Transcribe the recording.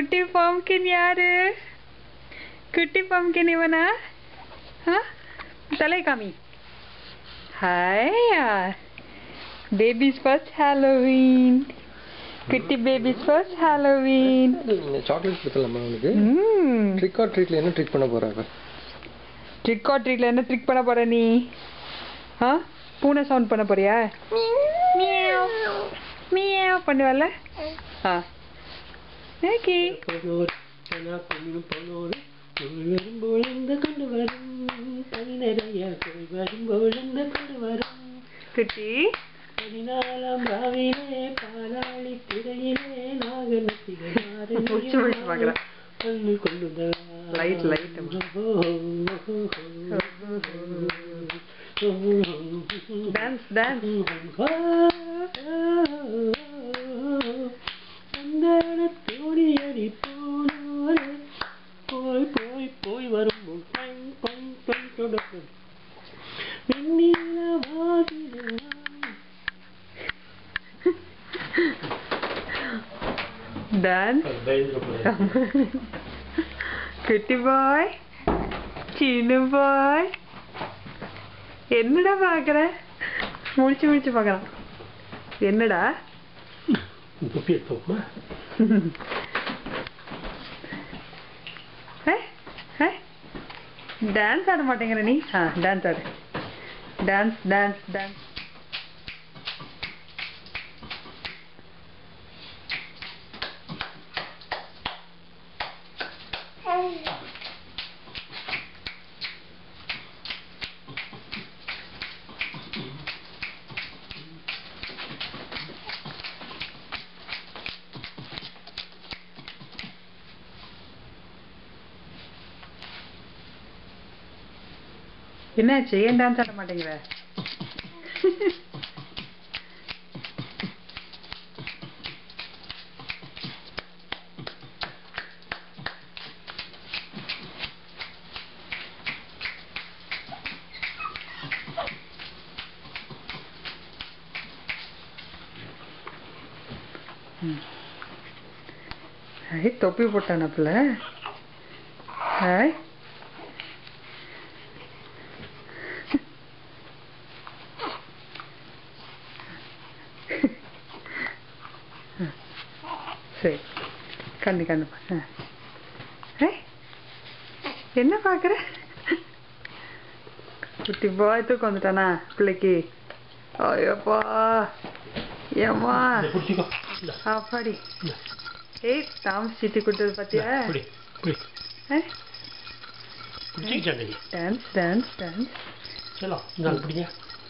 குட்டி பம்கின் யாரு குட்டி பம்கின் இவனா ஆ தலை காமி ஹாய் பேபிஸ் ஃபர்ஸ்ட் ஹாலோவீன் குட்டி பேபிஸ் ஃபர்ஸ்ட் ஹாலோவீன் சாக்லேட் கொடுத்துடலாமா அவனுக்கு ம் ட்ரிக் ஆர் ட்ரீட்ல என்ன ட்ரிக் பண்ண போறாங்க ட்ரிக் ஆர் ட்ரீட்ல என்ன ட்ரிக் பண்ண போற நீ ஆ பூனை சவுண்ட் பண்ண போறியா மியாவ் மியாவ் பண்ணுவல்ல ஆ ஓகே போனோர் சனா பொண்ணு போனோர் பொருள் வரும்போல் இந்த கொண்டு வரும் பனி நிறைய போய் வரும்போல் இந்த கொண்டு வரும் குட்டி பதினாலாம் ராவிலே பாலாளி திரையிலே நாகநத்திகளாறு முடிச்சு முடிச்சு பார்க்கறேன். பள்ளி கொண்டு Light, light. டான்ஸ் டான்ஸ் அந்த தோணியடி போனோரே போய் போய் போய் வரும் முன் பைங் பைங் பைங் தொடக்கும் வெண்ணில வாதிலும் டான்ஸ் குட்டி பாய் சின்ன பாய் என்னடா பாக்குற முடிச்சு முடிச்சு பார்க்கறான் என்னடா தொப்பி எடுத்தோமா டான்ஸ் ஆட மாட்டேங்கிற நீ ஆ டான்ஸ் ஆடு டான்ஸ் டான்ஸ் டான்ஸ் என்னாச்சு ஏன் டான்ஸ் ஆட மாட்டேங்கிற ஐ தொப்பி போட்டானப்புல ஹாய் சரி கண்ணு கண்ணு பா- ஆ. ஏய், என்ன பார்க்குற குட்டி பாய் தூக்கம் வந்துட்டானா பிள்ளைக்கு ஐயோப்பா ஏம்மா பிடிச்சிக்கோ அப்பாடி ஏய் தாமஸ் சீட்டி கொடுத்தது பார்த்தியா புடி புடி ஏய், பிடிச்சிக்கிச்சாங்க நீ டான்ஸ் டான்ஸ் டான்ஸ் செல்லாம் இந்த பிடிங்க